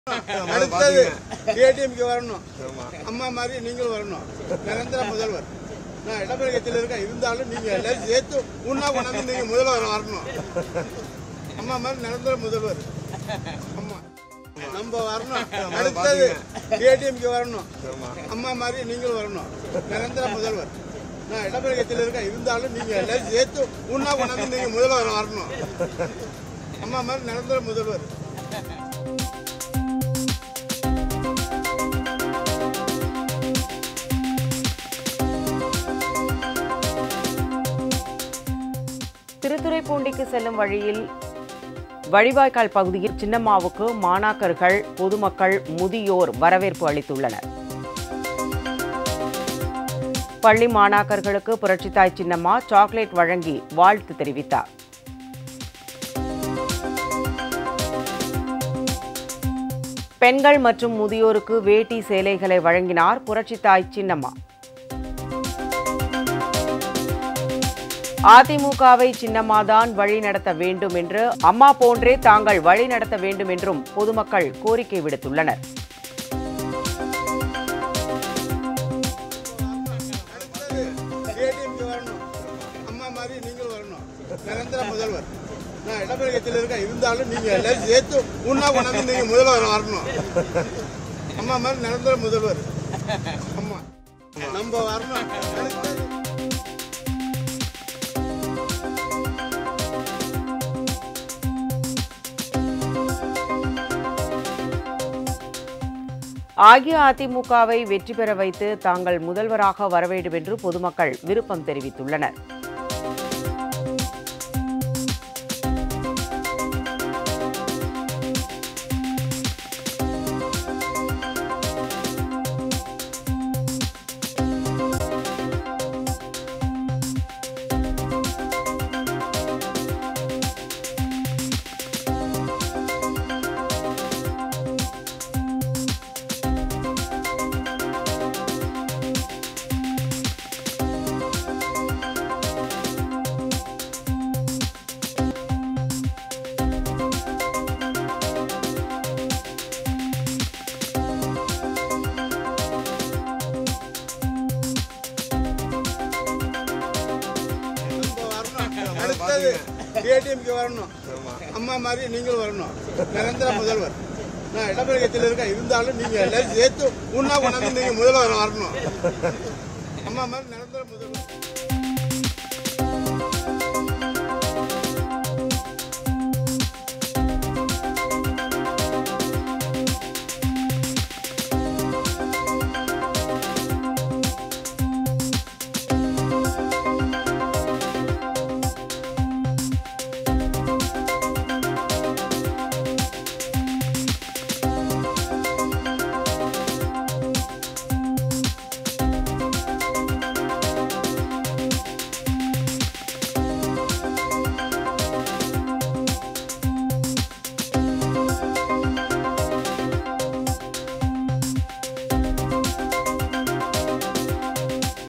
அடுத்தது ஏடிஎம்கே வரணும் அம்மா மாதிரி நீங்களும் வரணும் நிரந்தர முதல்வர் நான் இடப்பழகத்தில் இருக்கேன் இருந்தாலும் நீங்க எல்லாரும் சேர்த்து உண்ணா கொண்டாந்து நீங்க முதல்வர் வரணும் அம்மா மாதிரி நிரந்தர முதல்வர் அம்மா நம்ம வரணும் அடுத்தது ஏடிஎம்கே வரணும் அம்மா மாதிரி நீங்களும் வரணும் நிரந்தர முதல்வர் நான் இடப்பழகத்தில் இருக்கேன் இருந்தாலும் நீங்க எல்லாரும் சேர்த்து உண்ணா கொண்டாந்து நீங்க முதல்வர் வரணும் அம்மா மாதிரி நிரந்தர முதல்வர் திருத்துறைப்பூண்டிக்கு செல்லும் வழியில் வழிவாய்க்கால் பகுதியில் சின்னம்மாவுக்கு மாணாக்கர்கள் பொதுமக்கள் முதியோர் வரவேற்பு அளித்துள்ளனர் பள்ளி மாணாக்கர்களுக்கு புரட்சித்தாய் சின்னம்மா சாக்லேட் வழங்கி வாழ்த்து தெரிவித்தார் பெண்கள் மற்றும் முதியோருக்கு வேட்டி சேலைகளை வழங்கினார் புரட்சித்தாய் சின்னம்மா அதிமுகவை சின்னம்மாதான் வழி நடத்த வேண்டும் என்று அம்மா போன்றே தாங்கள் வழி நடத்த வேண்டும் என்றும் பொதுமக்கள் கோரிக்கை விடுத்துள்ளனர் ஏடிஎம்கே வரணும் அம்மா மாதிரி நீங்களும் வரணும் நிரந்தர முதல்வர் நான் இடப்பழகத்தில் இருக்கேன் இருந்தாலும் நீங்க எல்லாரும் சேர்த்து உண்ணா கொண்டாந்து நீங்க முதல்வர் வரணும் அம்மா மாதிரி நிரந்தர முதல்வர் அம்மா நம்ம வரணும் அடுத்தது அஇஅதிமுகவை வெற்றி பெற வைத்து தாங்கள் முதல்வராக வர வேண்டும் என்று பொதுமக்கள் விருப்பம் தெரிவித்துள்ளனர் நம்ம வரணும் அடுத்தது ஏடிஎம்கே வரணும் அம்மா மாதிரி நீங்களும் வரணும் நிரந்தர முதல்வர் நான் இடப்பழகத்தில் இருக்கேன் இருந்தாலும் நீங்க எல்லாரும் சேர்த்து உண்ணா கொண்டாந்து நீங்க முதல்வர் வரணும் அம்மா மாதிரி நிரந்தர முதல்வர்